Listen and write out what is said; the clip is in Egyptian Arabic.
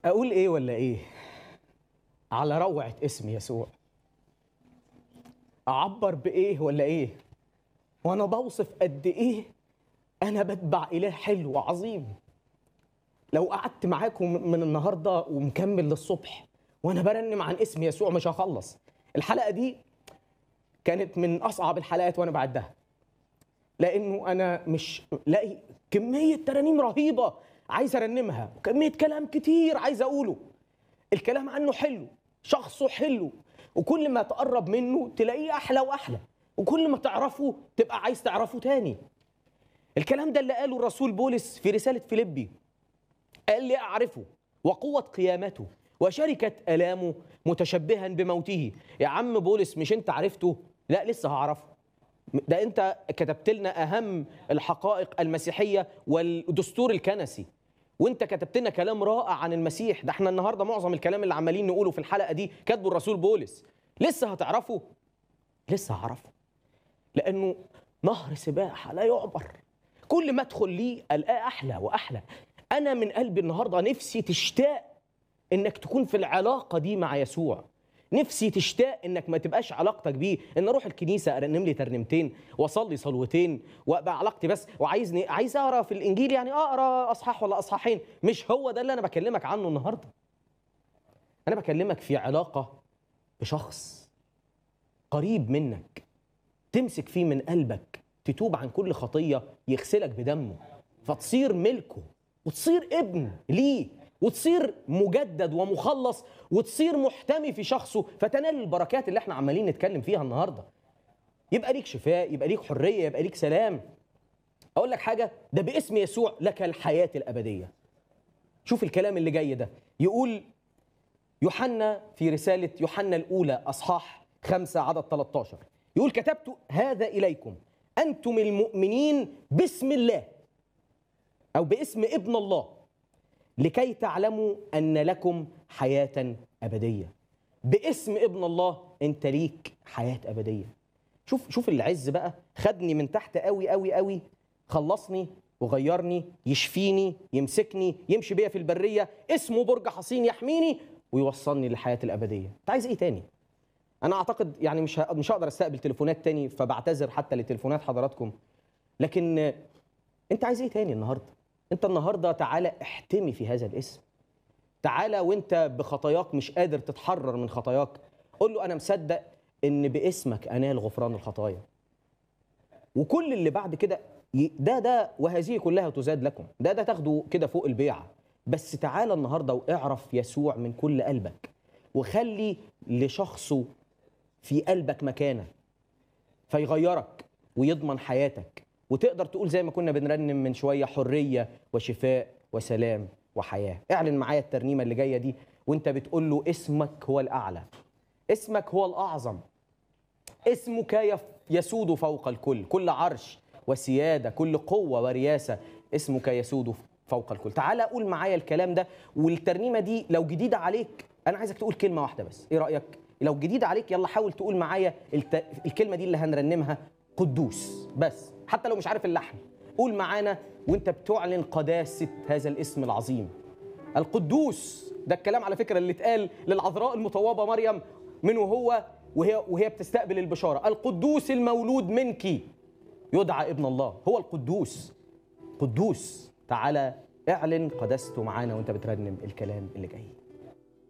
اقول ايه ولا ايه على روعه اسم يسوع اعبر بايه ولا ايه وانا بوصف قد ايه انا بتبع اله حلو وعظيم لو قعدت معاكم من النهارده ومكمل للصبح وانا برنم عن اسم يسوع مش هخلص الحلقه دي كانت من اصعب الحلقات وانا بعدها لانه انا مش لاقي كميه ترانيم رهيبه عايز ارنمها وكميه كلام كتير عايز اقوله الكلام عنه حلو شخصه حلو وكل ما تقرب منه تلاقيه احلى واحلى وكل ما تعرفه تبقى عايز تعرفه تاني الكلام ده اللي قاله الرسول بولس في رساله فيليبي قال لي اعرفه وقوه قيامته وشركه الامه متشبها بموته يا عم بولس مش انت عرفته لا لسه هعرفه ده انت كتبت لنا اهم الحقائق المسيحيه والدستور الكنسي وانت كتبت لنا كلام رائع عن المسيح ده احنا النهارده معظم الكلام اللي عمالين نقوله في الحلقه دي كاتبه الرسول بولس لسه هتعرفه لسه هعرفه لانه نهر سباحه لا يعبر كل ما ادخل ليه القاه احلى واحلى انا من قلبي النهارده نفسي تشتاق انك تكون في العلاقه دي مع يسوع نفسي تشتاق انك ما تبقاش علاقتك بيه ان اروح الكنيسه ارنم لي ترنيمتين واصلي صلوتين وابقى علاقتي بس وعايزني عايز اقرا في الانجيل يعني اقرا اصحاح ولا اصحاحين مش هو ده اللي انا بكلمك عنه النهارده انا بكلمك في علاقه بشخص قريب منك تمسك فيه من قلبك تتوب عن كل خطيه يغسلك بدمه فتصير ملكه وتصير ابن ليه وتصير مجدد ومخلص وتصير محتمي في شخصه فتنال البركات اللي احنا عمالين نتكلم فيها النهارده يبقى ليك شفاء يبقى ليك حريه يبقى ليك سلام اقول لك حاجه ده باسم يسوع لك الحياه الابديه شوف الكلام اللي جاي ده يقول يوحنا في رساله يوحنا الاولى اصحاح خمسة عدد 13 يقول كتبت هذا اليكم انتم المؤمنين باسم الله او باسم ابن الله لكي تعلموا ان لكم حياه ابديه باسم ابن الله انت ليك حياه ابديه شوف شوف العز بقى خدني من تحت قوي قوي قوي خلصني وغيرني يشفيني يمسكني يمشي بيا في البريه اسمه برج حصين يحميني ويوصلني للحياه الابديه انت عايز ايه تاني انا اعتقد يعني مش ه- مش هقدر استقبل تليفونات تاني فبعتذر حتى لتليفونات حضراتكم لكن انت عايز ايه تاني النهارده انت النهارده تعالى احتمي في هذا الاسم تعالى وانت بخطاياك مش قادر تتحرر من خطاياك قول له انا مصدق ان باسمك انال غفران الخطايا وكل اللي بعد كده ي- ده ده وهذه كلها تزاد لكم ده ده تاخده كده فوق البيعه بس تعالى النهارده واعرف يسوع من كل قلبك وخلي لشخصه في قلبك مكانه فيغيرك ويضمن حياتك وتقدر تقول زي ما كنا بنرنم من شويه حريه وشفاء وسلام وحياه اعلن معايا الترنيمه اللي جايه دي وانت بتقول له اسمك هو الاعلى اسمك هو الاعظم اسمك يف- يسود فوق الكل كل عرش وسياده كل قوه ورياسه اسمك يسود فوق الكل تعالى قول معايا الكلام ده والترنيمه دي لو جديده عليك انا عايزك تقول كلمه واحده بس ايه رايك لو جديده عليك يلا حاول تقول معايا الت... الكلمه دي اللي هنرنمها قدوس بس حتى لو مش عارف اللحن قول معانا وانت بتعلن قداسه هذا الاسم العظيم القدوس ده الكلام على فكره اللي اتقال للعذراء المطوبه مريم من وهو وهي وهي بتستقبل البشاره القدوس المولود منك يدعى ابن الله هو القدوس قدوس تعالى اعلن قداسته معانا وانت بترنم الكلام اللي جاي